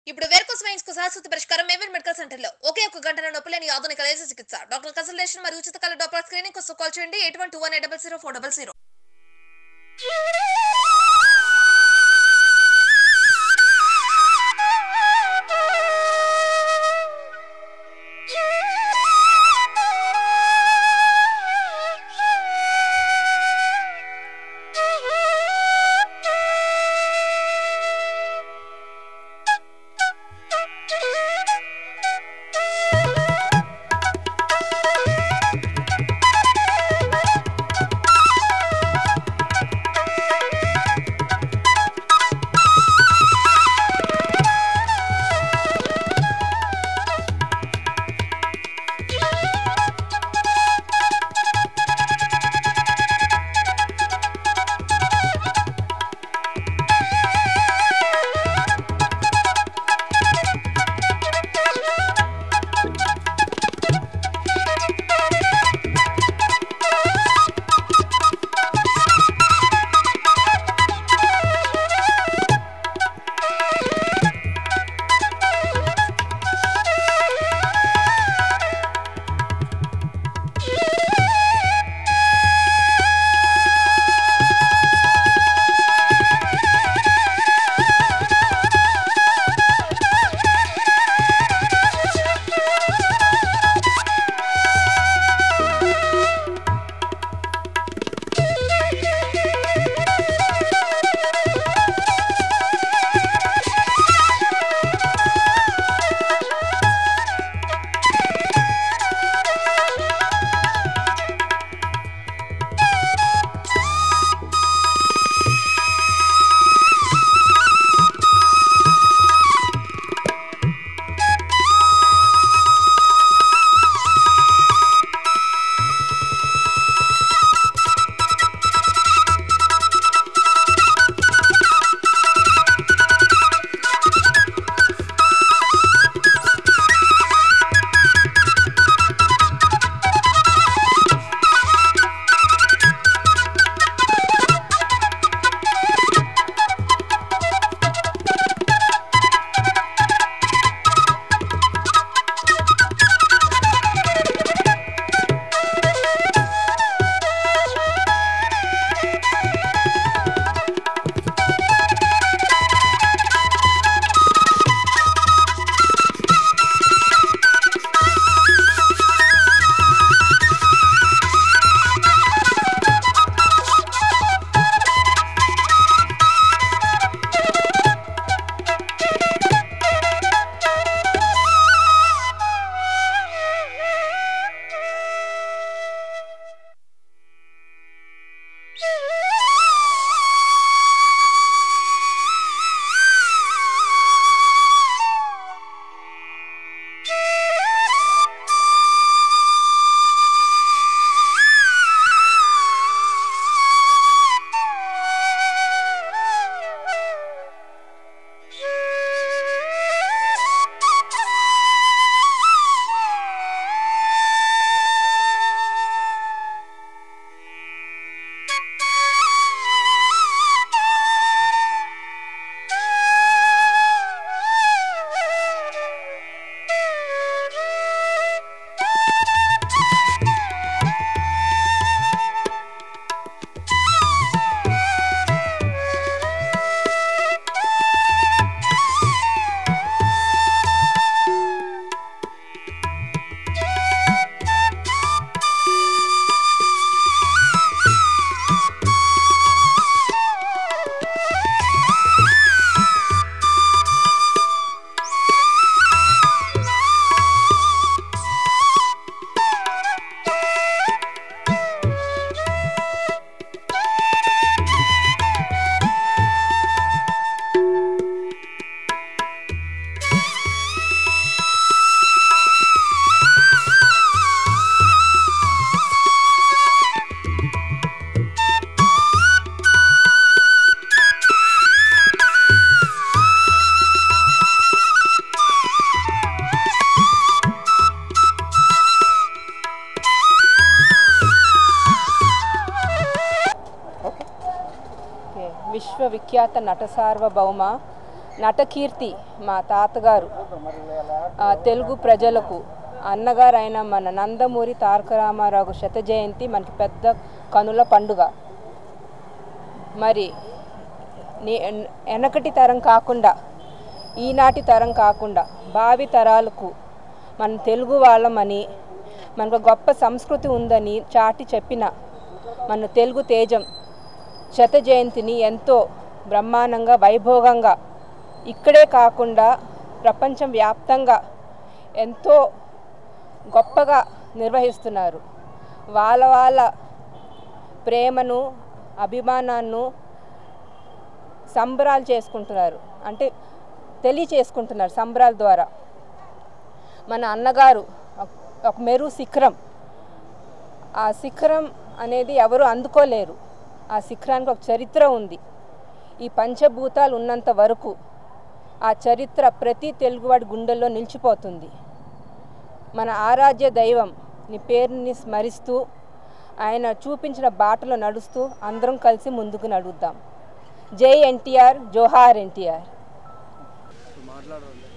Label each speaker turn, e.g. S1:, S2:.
S1: ఇప్పుడు varicose veins కు శాశ్వత పరిష్కారం మేవర్ మెడికల్ సెంటర్ లో ఒకే ఒక గంటల నొప్పి లేని ఆధునిక లేజర్ చికిత్స డాక్టర్ కన్సల్టేషన్ మరియు ఉచిత కల డాక్టర్ స్క్రీనింగ్ కోసం కాల్ చేయండి eight one two one eight double zero four double zero
S2: విశ్వవిఖ్యాత నట సార్వభౌమ నటకీర్తి మా తాతగారు ఆ, తెలుగు ప్రజలకు అన్నగారు అయిన మన నందమూరి తారక రామారావు శత జయంతి మనకి పెద్ద కనుల పండుగ మరి నే- వెనకటి తరం కాకుండా ఈనాటి తరం కాకుండా భావి తరాలకు మన తెలుగు వాళ్ళమని మనకు గొప్ప సంస్కృతి ఉందని చాటి చెప్పిన మన తెలుగు తేజం శత జయంతిని ఎంతో బ్రహ్మాండంగా వైభోగంగా ఇక్కడే కాకుండా ప్రపంచం వ్యాప్తంగా ఎంతో గొప్పగా నిర్వహిస్తున్నారు వాళ్ళ వాళ్ళ ప్రేమను అభిమానాన్ని సంబరాలు చేసుకుంటున్నారు అంటే తెలియచేసుకుంటున్నారు సంబరాల ద్వారా మన అన్నగారు ఒక- ఒక మెరు శిఖరం ఆ శిఖరం అనేది ఎవరు అందుకోలేరు ఆ శిఖరానికి ఒక చరిత్ర ఉంది ఈ పంచభూతాలు ఉన్నంత వరకు ఆ చరిత్ర ప్రతి తెలుగువాడి గుండెల్లో నిలిచిపోతుంది మన ఆరాధ్య దైవం నీ పేరుని స్మరిస్తూ ఆయన చూపించిన బాటలో నడుస్తూ అందరం కలిసి ముందుకు నడుద్దాం జై ఎన్టీఆర్ జోహార్ ఎన్టీఆర్
S3: మాట్లాడాలి